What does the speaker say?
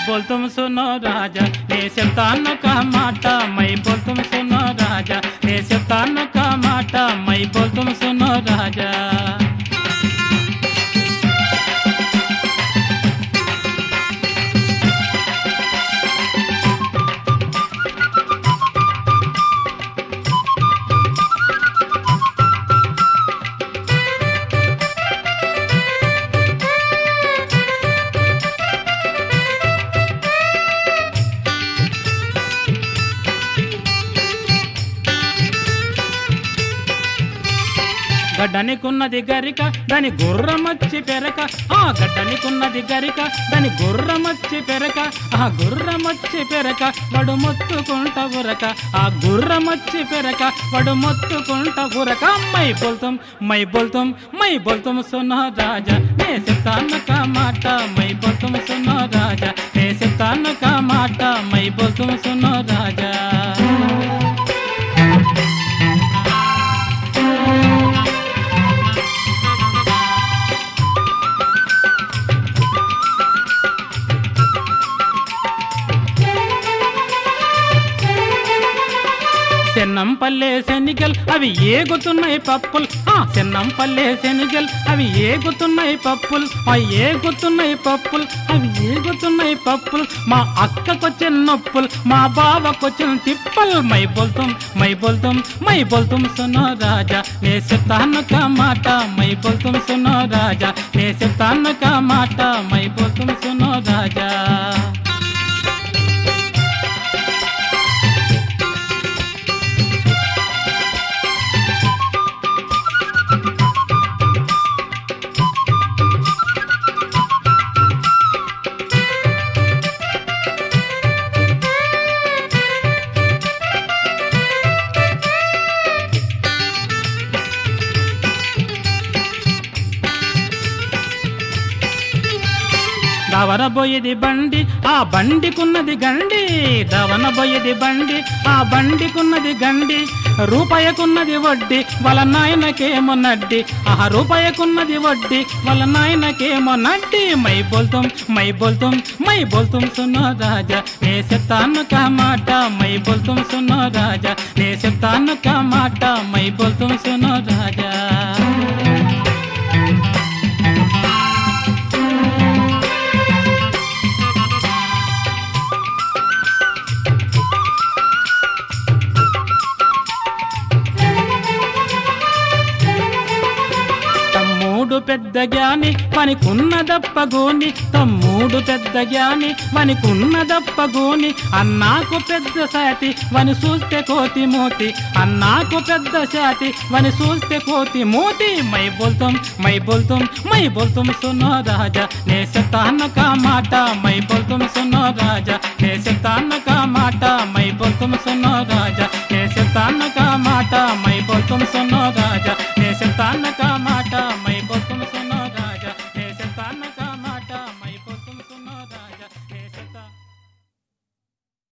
बोल तुम सुनो राजा ने शैतान का माटा मैं बोल तुम सुनो राजा ने शैतान का माटा मैं बोल तुम सुनो राजा గడ్డనికున్నది గరిక దాని గుర్రమచ్చి పెరక ఆ గడ్డనికున్నది గరిక దాని గుర్రమచ్చి పెరక ఆ గుర్రమచ్చి పెరక వడు మొత్తుకుంట ఉరక ఆ గుర్రమచ్చి పెరక వడు మొత్తుకుంట ఉరక మై బోల్తాం మై బోల్తాం మై బోల్తాం సున్నా రాజా నే చెప్తాను కా మాట మై బోల్తాం సున్నా రాజా నే చెప్తాను కా మాట మై బోల్తాం సున్నా రాజా చెన్నంపల్లె శనిగల్ అవి ఏగుతున్నాయి పప్పులు ఆ చెన్నంపల్లె శనిగల్ అవి ఏగుతున్నాయి పప్పులు ఆ ఏగుతున్నాయి పప్పులు అవి ఏగుతున్నాయి పప్పులు మా అక్కకొచ్చిన నొప్పులు మా బావకొచ్చిన తిప్పలు మై బోల్తాం మై బోల్తాం మై బోల్తాం సునో రాజా నే చెప్తాను కా మాట మై బోల్తాం సునో రాజా నే చెప్తాను కా మాట మై బోల్తాం సునో రాజా దవనబోయేది బండి ఆ బండికున్నది గండి దవనబోయేది బండి ఆ బండికున్నది గండి రూపాయకున్నది వడ్డీ వాళ్ళ నాయనకేమో నడ్డి ఆ రూపాయకున్నది వడ్డీ వాళ్ళ నాయనకేమో నడ్డి మై బోల్తాం మై బోల్తాం మై బోల్తాం సున్నో రాజా నే చెప్తాను కా మాట మై బోల్తాం సున్నో రాజా నే చెప్తాను కా మాట మై బోల్తాం సున్నో రాజా తమ్ముడు పెద్ద జ్ఞాని పనికున్నదప్పగోని తమ్ముడు పెద్ద జ్ఞాని వనికున్నదప్పగోని అన్నాకు పెద్ద శాతి వని చూస్తే కోతి మోతి అన్నాకు పెద్ద శాతి వని చూస్తే కోతి మోతి మై బోల్తాం మై బోల్తాం మై బోల్తాం సునో రాజా నే శతాన్న కా మాట మై బోల్తాం సునో రాజా నే శతాన్న కా మాట మై బోల్తాం సునో రాజా నే శతాన్న కా మాట మై బోల్తాం సునో రాజా నే శతాన్న కా మాట